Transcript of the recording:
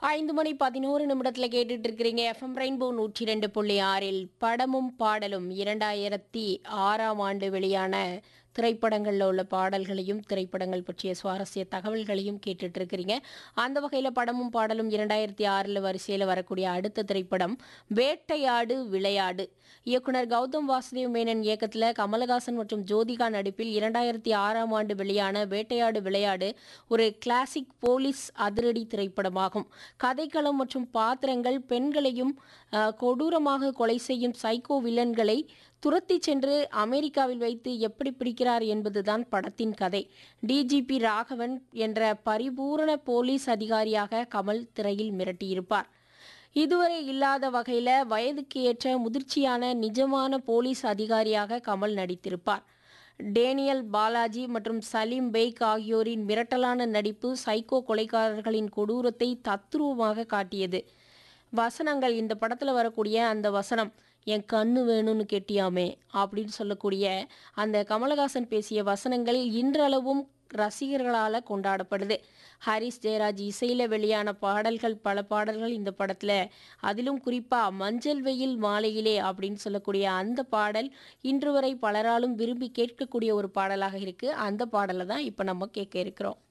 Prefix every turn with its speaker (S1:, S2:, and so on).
S1: ஐந்து மணி பதினோரு நிமிடத்தில் கேட்டுட்டு இருக்கிறீங்க எஃப்எம் ரெயின்போ நூற்றி ரெண்டு புள்ளி ஆறில் படமும் பாடலும் இரண்டாயிரத்தி ஆறாம் ஆண்டு வெளியான திரைப்படங்களில் உள்ள பாடல்களையும் திரைப்படங்கள் பற்றிய சுவாரஸ்ய தகவல்களையும் கேட்டுட்டு இருக்கிறீங்க அந்த வகையில் படமும் பாடலும் இரண்டாயிரத்தி ஆறில் வரிசையில் வரக்கூடிய அடுத்த திரைப்படம் வேட்டையாடு விளையாடு இயக்குனர் கௌதம் வாசுதேவ் மேனன் இயக்கத்தில் கமலஹாசன் மற்றும் ஜோதிகா நடிப்பில் இரண்டாயிரத்தி ஆறாம் ஆண்டு வெளியான வேட்டையாடு விளையாடு ஒரு கிளாசிக் போலீஸ் அதிரடி திரைப்படமாகும் கதைக்களம் மற்றும் பாத்திரங்கள் பெண்களையும் அஹ், கொடூரமாக கொலை செய்யும் சைக்கோ வில்லன்களை துரத்தி சென்று அமெரிக்காவில் வைத்து எப்படி பிடிக்கிறார் என்பதுதான் படத்தின் கதை டிஜிபி ராகவன் என்ற பரிபூரண போலீஸ் அதிகாரியாக கமல் திரையில் மிரட்டியிருப்பார் இதுவரை இல்லாத வகையில் வயதுக்கு ஏற்ற முதிர்ச்சியான நிஜமான போலீஸ் அதிகாரியாக கமல் நடித்திருப்பார் டேனியல் பாலாஜி மற்றும் சலீம் பெய்க் ஆகியோரின் மிரட்டலான நடிப்பு சைக்கோ கொலைகாரர்களின் கொடூரத்தை தத்ரூபமாக காட்டியது வசனங்கள் இந்த படத்தில் வரக்கூடிய அந்த வசனம் என் கண்ணு வேணும்னு கேட்டியாமே அப்படின்னு சொல்லக்கூடிய அந்த கமலஹாசன் பேசிய வசனங்கள் இன்றளவும் ரசிகர்களால் கொண்டாடப்படுது ஹரிஸ் ஜெயராஜ் இசையில் வெளியான பாடல்கள் பல பாடல்கள் இந்த படத்தில் அதிலும் குறிப்பாக மஞ்சள் வெயில் மாலையிலே அப்படின்னு சொல்லக்கூடிய அந்த பாடல் இன்று வரை பலராலும் விரும்பி கேட்கக்கூடிய ஒரு பாடலாக இருக்குது அந்த பாடலை தான் இப்போ நம்ம கேட்க இருக்கிறோம்